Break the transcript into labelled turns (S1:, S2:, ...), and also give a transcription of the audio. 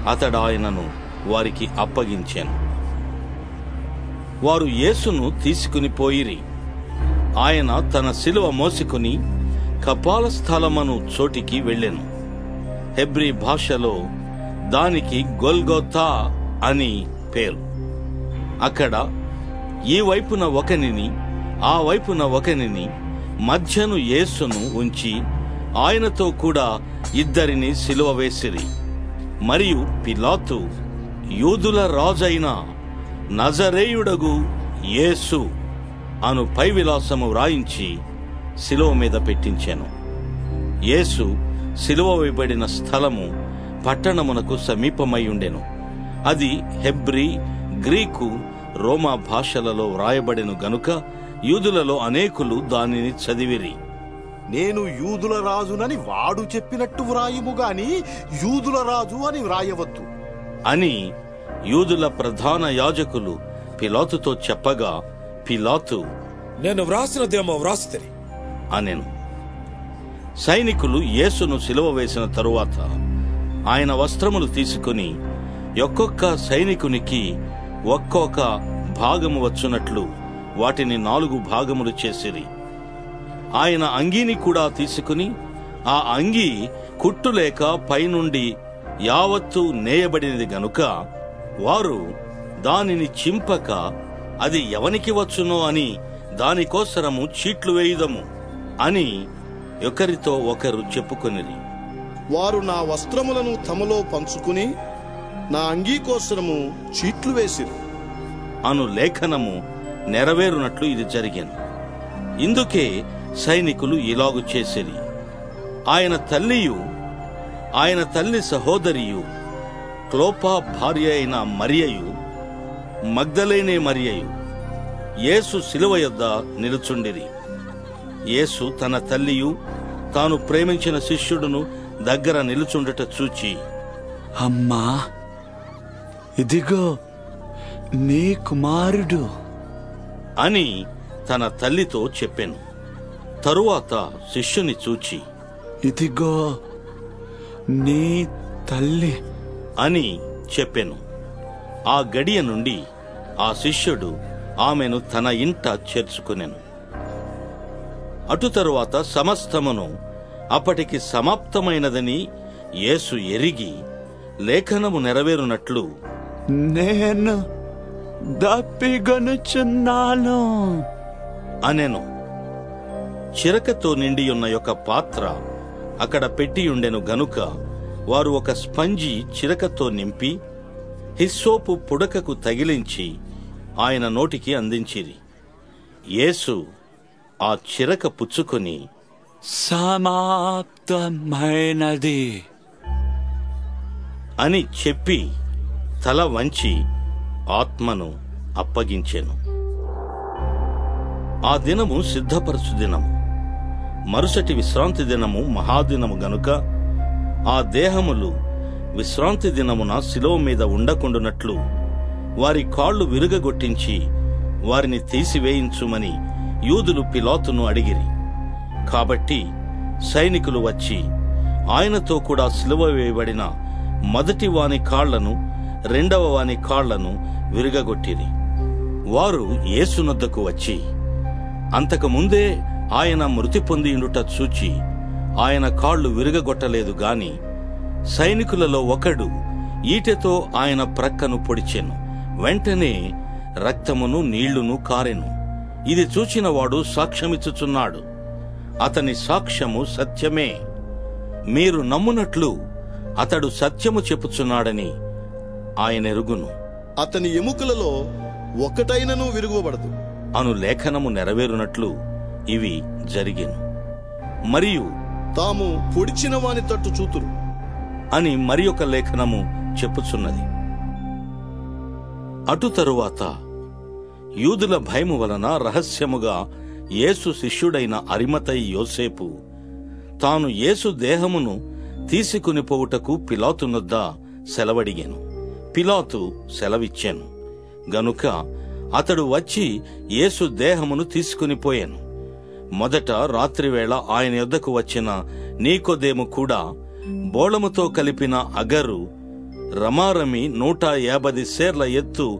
S1: అతడు ఆయనను వారికి అప్పగించాను వారు యేసును తీసుకుని పోయిరి ఆయన తన శిలువ మోసుకుని కపాల స్థలమను చోటికి వెళ్ళెను హెబ్రీ భాషలో దానికి గొల్గోతా అని పేరు అక్కడ ఈ వైపున ఒకనిని ఆ వైపున ఒకనిని మధ్యను యేసును ఉంచి ఆయనతో కూడా ఇద్దరిని సిలువ వేసిరి మరియు పిలాతు యూదుల రాజైన నజరేయుడగు యేసు అను పై విలాసము వ్రాయించి శిలువ మీద పెట్టించాను యేసు శిలువ వేయబడిన స్థలము పట్టణమునకు సమీపమై ఉండెను అది హెబ్రీ గ్రీకు రోమా భాషలలో వ్రాయబడెను గనుక యూదులలో అనేకులు దానిని చదివిరి
S2: నేను యూదుల రాజునని వాడు చెప్పినట్టు వ్రాయుము గాని యూదుల రాజు అని వ్రాయవద్దు
S1: అని యూదుల ప్రధాన యాజకులు పిలాతుతో చెప్పగా పిలాతు
S3: నేను వ్రాసినదేమో వ్రాసితిని
S1: అనెను సైనికులు యేసును సిలువ వేసిన తరువాత ఆయన వస్త్రములు తీసుకుని ఒక్కొక్క సైనికునికి ఒక్కొక్క భాగము వచ్చునట్లు వాటిని నాలుగు భాగములు చేసిరి ఆయన అంగీని కూడా తీసుకుని ఆ అంగీ కుట్టులేక పైనుండి యావత్తు నేయబడినది గనుక వారు దానిని చింపక అది ఎవనికి వచ్చునో అని దానికోసరము చీట్లు వేయుదము అని ఒకరితో ఒకరు చెప్పుకొనిరి
S4: వారు నా వస్త్రములను తమలో పంచుకుని నా అంగీకోసరము చీట్లు వేసిరి
S1: అను లేఖనము నెరవేరునట్లు ఇది జరిగాను ఇందుకే సైనికులు ఇలాగు చేసిరి ఆయన తల్లియు ఆయన తల్లి సహోదరియు క్లోపా భార్య అయిన మరియయు మగ్ధలేనే మరియయు యేసు శిలువ యొద్ద నిలుచుండిరి యేసు తన తల్లియు తాను ప్రేమించిన శిష్యుడును దగ్గర నిలుచుండట చూచి
S5: అమ్మా ఇదిగో నీ కుమారుడు
S1: అని తన తల్లితో చెప్పాను తరువాత శిష్యుని చూచి
S5: ఇదిగో నీ తల్లి
S1: అని చెప్పెను ఆ గడియ నుండి ఆ శిష్యుడు ఆమెను తన ఇంట చేర్చుకునెను అటు తరువాత సమస్తమును అప్పటికి సమాప్తమైనదని యేసు ఎరిగి లేఖనము నెరవేరునట్లు
S5: నేను దప్పిగొనుచున్నాను
S1: అనెను చిరకతో నిండి ఉన్న యొక్క పాత్ర అక్కడ పెట్టియుండెను గనుక వారు ఒక స్పంజి చిరకతో నింపి హిస్సోపు పుడకకు తగిలించి ఆయన నోటికి అందించిరి యేసు ఆ చిరక పుచ్చుకొని
S5: సమాప్తమైనది
S1: అని చెప్పి తల వంచి ఆత్మను అప్పగించెను ఆ దినము సిద్ధపరచు దినము మరుసటి విశ్రాంతి దినము మహాదినము గనుక ఆ దేహములు విశ్రాంతి దినమున శిలువ మీద ఉండకుండునట్లు వారి కాళ్లు విరుగగొట్టించి వారిని తీసివేయించుమని యూదులు పిలాతును అడిగిరి కాబట్టి సైనికులు వచ్చి ఆయనతో కూడా సిలువ వేయబడిన మొదటి వాని కాళ్లను రెండవ వాని కాళ్లను విరుగగొట్టిరి వారు యేసునొద్దకు వచ్చి అంతకు ముందే ఆయన మృతి పొందియుండుట చూచి ఆయన కాళ్లు విరుగగొట్టలేదు గాని సైనికులలో ఒకడు ఈటెతో ఆయన ప్రక్కను పొడిచెను వెంటనే రక్తమును నీళ్లును కారెను ఇది చూచిన వాడు సాక్ష్యమిచ్చుచున్నాడు అతని సాక్ష్యము సత్యమే మీరు నమ్మునట్లు అతడు సత్యము చెప్పుచున్నాడని ఆయన ఎరుగును
S4: అతని ఎముకలలో ఒకటైనను విరుగుబడదు
S1: అను లేఖనము నెరవేరునట్లు ఇవి జరిగెను మరియు
S4: తాము పొడిచిన వాని తట్టు చూతురు
S1: అని మరి ఒక లేఖనము చెప్పుచున్నది అటు తరువాత యూదుల భయము వలన రహస్యముగా యేసు శిష్యుడైన అరిమతై యోసేపు తాను యేసు దేహమును తీసుకుని పోవుటకు పిలాతునొద్ద సెలవడిగాను పిలాతు సెలవిచ్చాను గనుక అతడు వచ్చి యేసు దేహమును తీసుకుని పోయాను మొదట రాత్రివేళ ఆయన యొద్దకు వచ్చిన నీకోదేము కూడా బోళముతో కలిపిన అగరు రమారమి నూట యాభై సేర్ల ఎత్తు